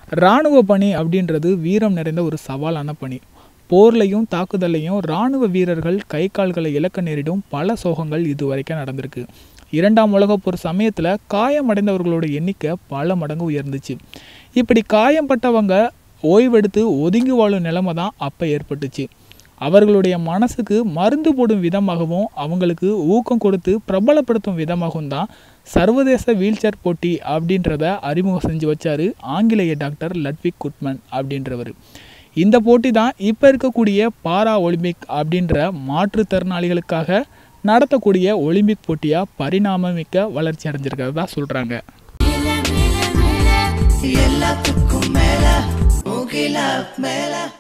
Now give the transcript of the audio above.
இராணுவ பணி அப்படின்றது வீரம் நிறைந்த ஒரு சவாலான பணி போர்லையும் தாக்குதலையும் இராணுவ வீரர்கள் கை கால்களை இழக்க நேரிடும் பல சோகங்கள் இதுவரைக்கும் நடந்திருக்கு இரண்டாம் உலகப் போர் சமயத்தில் காயமடைந்தவர்களோட எண்ணிக்கை பல மடங்கு உயர்ந்துச்சு இப்படி காயம்பட்டவங்க ஓய்வெடுத்து ஒதுங்கி வாழும் நிலைமை தான் அப்போ ஏற்பட்டுச்சு அவர்களுடைய மனசுக்கு மருந்து போடும் விதமாகவும் அவங்களுக்கு ஊக்கம் கொடுத்து பிரபலப்படுத்தும் விதமாகவும் தான் சர்வதேச வீல்சேர் போட்டி அப்படின்றத அறிமுகம் செஞ்சு வச்சாரு ஆங்கிலேய டாக்டர் லட்விக் குட்மன் அப்படின்றவர் இந்த போட்டி தான் இப்போ இருக்கக்கூடிய பாரா ஒலிம்பிக் அப்படின்ற மாற்றுத்திறனாளிகளுக்காக நடத்தக்கூடிய ஒலிம்பிக் போட்டியாக பரிணாமமிக்க வளர்ச்சி அடைஞ்சிருக்கிறதா சொல்கிறாங்க எல்லாத்துக்கும் மேல முகில மேல